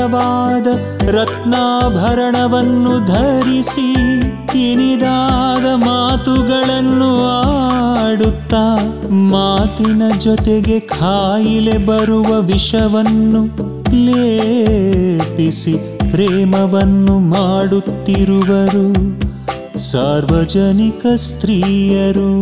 ಅಮೂಲ್ಯವಾದ ರತ್ನಾಭರಣವನ್ನು ಧರಿಸಿ ಇನಿದಾದ ಮಾತುಗಳನ್ನು ಆಡುತ್ತಾ ಮಾತಿನ ಜೊತೆಗೆ ಕಾಯಿಲೆ ಬರುವ ವಿಷವನ್ನು ಲೇಪಿಸಿ ಪ್ರೇಮವನ್ನು ಮಾಡುತ್ತಿರುವರು ಸಾರ್ವಜನಿಕ ಸ್ತ್ರೀಯರು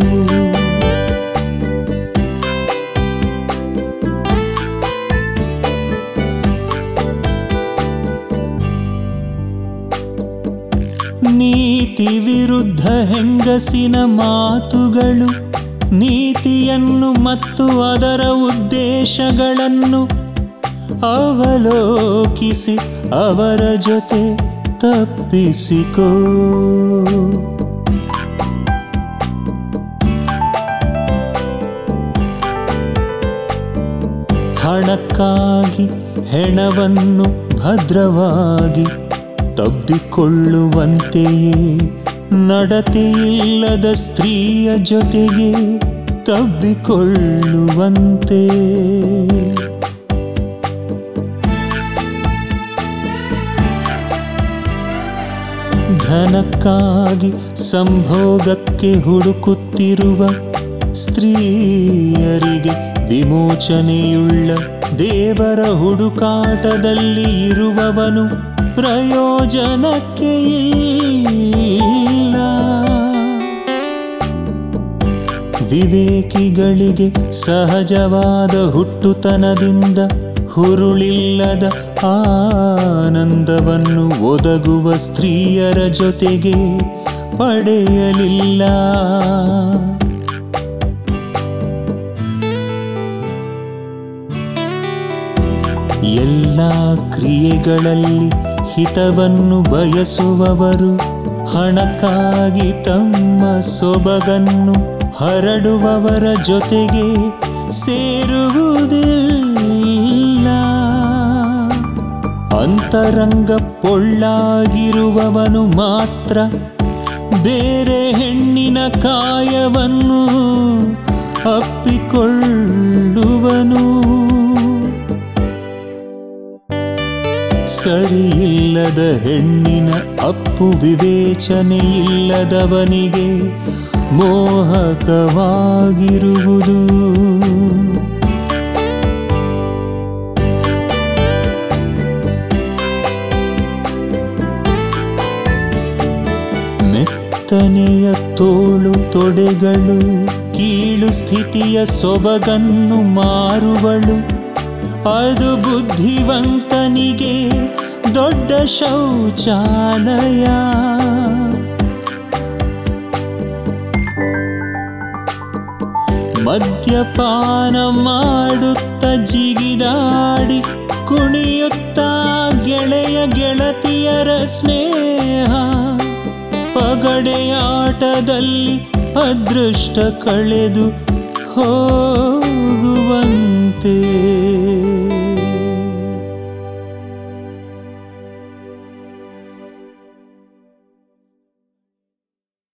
ನೀತಿ ವಿರುದ್ಧ ಹೆಂಗಸಿನ ಮಾತುಗಳು ನೀತಿಯನ್ನು ಮತ್ತು ಅದರ ಉದ್ದೇಶಗಳನ್ನು ಅವಲೋಕಿಸಿ ಅವರ ಜೊತೆ ತಪ್ಪಿಸಿಕೋ ಹಣಕ್ಕಾಗಿ ಹೆಣವನ್ನು ಭದ್ರವಾಗಿ ತಬ್ಬಿಕೊಳ್ಳುವಂತೆಯೇ ನಡತೆಯಿಲ್ಲದ ಸ್ತ್ರೀಯ ಜೊತೆಗೆ ತಬ್ಬಿಕೊಳ್ಳುವಂತೆ ಧನಕ್ಕಾಗಿ ಸಂಭೋಗಕ್ಕೆ ಹುಡುಕುತ್ತಿರುವ ಸ್ತ್ರೀಯರಿಗೆ ವಿಮೋಚನೆಯುಳ್ಳ ದೇವರ ಹುಡುಕಾಟದಲ್ಲಿ ಇರುವವನು ಪ್ರಯೋಜನಕ್ಕೆ ಇಲ್ಲ ವಿವೇಕಿಗಳಿಗೆ ಸಹಜವಾದ ಹುಟ್ಟುತನದಿಂದ ಹುರುಳಿಲ್ಲದ ಆನಂದವನ್ನು ಒದಗುವ ಸ್ತ್ರೀಯರ ಜೊತೆಗೆ ಪಡೆಯಲಿಲ್ಲ ಎಲ್ಲ ಕ್ರಿಯೆಗಳಲ್ಲಿ ಹಿತವನ್ನು ಬಯಸುವವರು ಹಣಕ್ಕಾಗಿ ತಮ್ಮ ಸೊಬಗನ್ನು ಹರಡುವವರ ಜೊತೆಗೆ ಸೇರುವುದಿಲ್ಲ ಅಂತರಂಗ ಪೊಳ್ಳಾಗಿರುವವನು ಮಾತ್ರ ಬೇರೆ ಹೆಣ್ಣಿನ ಕಾಯವನ್ನು ಅಪ್ಪಿಕೊಳ್ಳುವನು ಸರಿಯಿಲ್ಲದ ಹೆಣ್ಣಿನ ಅಪ್ಪು ವಿವೇಚನೆ ಇಲ್ಲದವನಿಗೆ ಮೋಹಕವಾಗಿರುವುದು ಮೆತ್ತನೆಯ ತೋಳು ತೊಡೆಗಳು ಕೀಳು ಸ್ಥಿತಿಯ ಸೊಬಗನ್ನು ಮಾರುವಳು ಅದು ಬುದ್ಧಿವಂತನಿಗೆ ದೊಡ್ಡ ಶೌಚಾಲಯ ಮದ್ಯಪಾನ ಮಾಡುತ್ತ ಜಿಗಿದಾಡಿ ಕುಣಿಯುತ್ತ ಗೆಳೆಯ ಗೆಳತಿಯರ ಸ್ನೇಹ ಪಗಡೆಯಾಟದಲ್ಲಿ ಅದೃಷ್ಟ ಕಳೆದು ಹೋಗುವಂತೆ